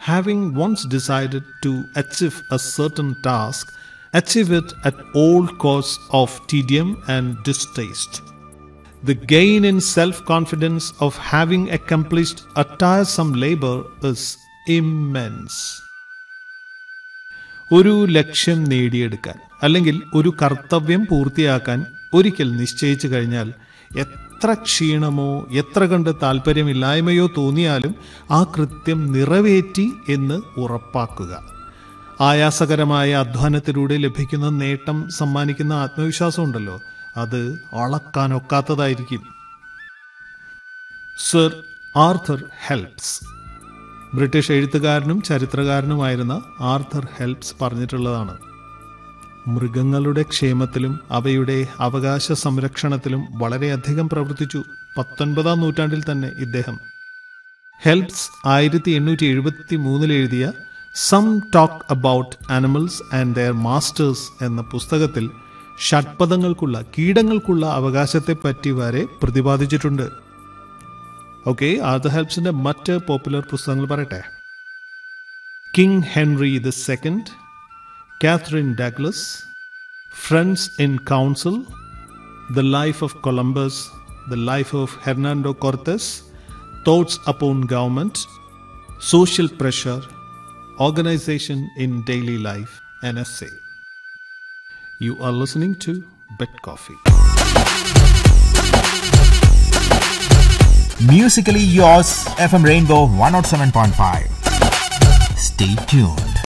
having once decided to achieve a certain task, achieve it at all costs of tedium and distaste. The gain in self confidence of having accomplished a tiresome labor is immense. ഒരു ലക്ഷ്യം നേടിയെടുക്കാൻ അല്ലെങ്കിൽ ഒരു കർത്തവ്യം പൂർത്തിയാക്കാൻ ഒരിക്കൽ നിശ്ചയിച്ചു കഴിഞ്ഞാൽ എത്ര ക്ഷീണമോ എത്ര കണ്ട് താല്പര്യമില്ലായ്മയോ തോന്നിയാലും ആ കൃത്യം നിറവേറ്റി എന്ന് ഉറപ്പാക്കുക ആയാസകരമായ അധ്വാനത്തിലൂടെ ലഭിക്കുന്ന നേട്ടം സമ്മാനിക്കുന്ന ആത്മവിശ്വാസം ഉണ്ടല്ലോ അത് അളക്കാനൊക്കാത്തതായിരിക്കും സർ ആർഥർ ഹെൽപ്സ് ബ്രിട്ടീഷ് എഴുത്തുകാരനും ചരിത്രകാരനുമായിരുന്ന ആർഥർ ഹെൽപ്സ് പറഞ്ഞിട്ടുള്ളതാണ് മൃഗങ്ങളുടെ ക്ഷേമത്തിലും അവയുടെ അവകാശ സംരക്ഷണത്തിലും വളരെയധികം പ്രവർത്തിച്ചു പത്തൊൻപതാം നൂറ്റാണ്ടിൽ തന്നെ ഇദ്ദേഹം ഹെൽപ്സ് ആയിരത്തി എണ്ണൂറ്റി എഴുപത്തി മൂന്നിൽ എഴുതിയ some talk about animals and their masters എന്ന പുസ്തകത്തിൽ ഷഡ്പദങ്ങൾക്കുള്ള കീടങ്ങൾക്കുള്ള അവകാശത്തെപ്പറ്റി വരെ പ്രതിപാദിച്ചിട്ടുണ്ട് ഓക്കെ ആർദർ ഹെൽപ്സിന്റെ മറ്റ് പോപ്പുലർ പുസ്തകങ്ങൾ പറയട്ടെ King Henry the Second Catherine Douglas friends in council the life of Columbus the life of Hernando Cortes thoughts upon government social pressure organization in daily life and as a you are listening to bet coffee Musically yours, FM Rainbow 107.5. Stay tuned.